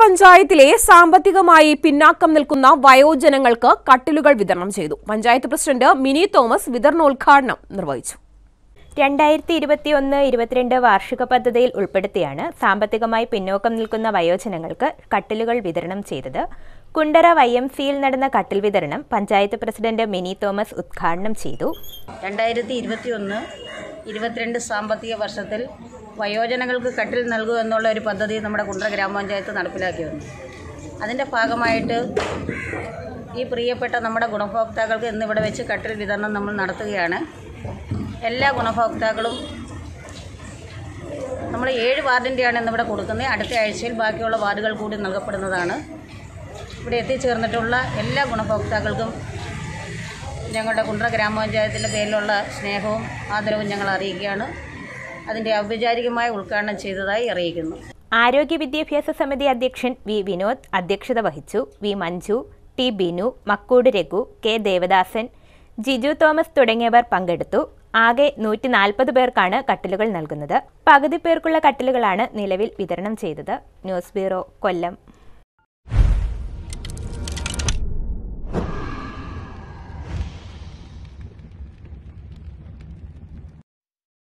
പഞ്ചായത്തിലെ സാമ്പത്തികമായി പിന്നാക്കം നിൽക്കുന്ന വയോജനങ്ങൾക്ക് കട്ടിലുകൾ വിതരണം ചെയ്തു പഞ്ചായത്ത് പ്രസിഡന്റ് മിനി തോമസ് വിതരണോദ്ഘാടനം നിർവഹിച്ചു രണ്ടായിരത്തി ഇരുപത്തിയൊന്ന് ഇരുപത്തിരണ്ട് വാർഷിക പദ്ധതിയിൽ ഉൾപ്പെടുത്തിയാണ് സാമ്പത്തികമായി പിന്നോക്കം നിൽക്കുന്ന വയോജനങ്ങൾക്ക് കട്ടിലുകൾ വിതരണം ചെയ്തത് കുണ്ടറ വൈ എം സിയിൽ നടന്ന കട്ടിൽ വിതരണം പഞ്ചായത്ത് പ്രസിഡന്റ് മിനി തോമസ് ഉദ്ഘാടനം ചെയ്തു രണ്ടായിരത്തി ഇരുപത്തിയൊന്ന് ഇരുപത്തിരണ്ട് സാമ്പത്തിക വർഷത്തിൽ വയോജനങ്ങൾക്ക് കട്ടിൽ നൽകുക എന്നുള്ള ഒരു പദ്ധതി നമ്മുടെ കുണ്ട്ര ഗ്രാമപഞ്ചായത്ത് നടപ്പിലാക്കി വന്നു അതിൻ്റെ ഭാഗമായിട്ട് ഈ പ്രിയപ്പെട്ട നമ്മുടെ ഗുണഭോക്താക്കൾക്ക് ഇന്നിവിടെ വെച്ച് കട്ടിൽ വിതരണം നമ്മൾ നടത്തുകയാണ് എല്ലാ ഗുണഭോക്താക്കളും നമ്മൾ ഏഴ് വാർഡിൻ്റെയാണ് ഇന്നിവിടെ കൊടുക്കുന്നത് അടുത്ത ആഴ്ചയിൽ ബാക്കിയുള്ള വാർഡുകൾ കൂടി നൽകപ്പെടുന്നതാണ് ഇവിടെ എത്തിച്ചേർന്നിട്ടുള്ള എല്ലാ ഗുണഭോക്താക്കൾക്കും ഞങ്ങളുടെ കുണ്ട്ര ഗ്രാമപഞ്ചായത്തിൻ്റെ പേരിലുള്ള സ്നേഹവും ആദരവും ഞങ്ങൾ അറിയിക്കുകയാണ് അതിൻ്റെ ഔപചാരികമായ ഉദ്ഘാടനം ചെയ്തതായി അറിയിക്കുന്നു ആരോഗ്യ വിദ്യാഭ്യാസ സമിതി അധ്യക്ഷൻ വി വിനോദ് അധ്യക്ഷത വഹിച്ചു V Manju T Binu Makkoot Raghu K Devadasan Jiju Thomas തുടങ്ങിയവർ പങ്കെടുത്തു ആകെ നൂറ്റി നാൽപ്പത് പേർക്കാണ് കട്ടിലുകൾ നൽകുന്നത് പകുതി പേർക്കുള്ള കട്ടിലുകളാണ് നിലവിൽ വിതരണം ചെയ്തത് ന്യൂസ് ബ്യൂറോ കൊല്ലം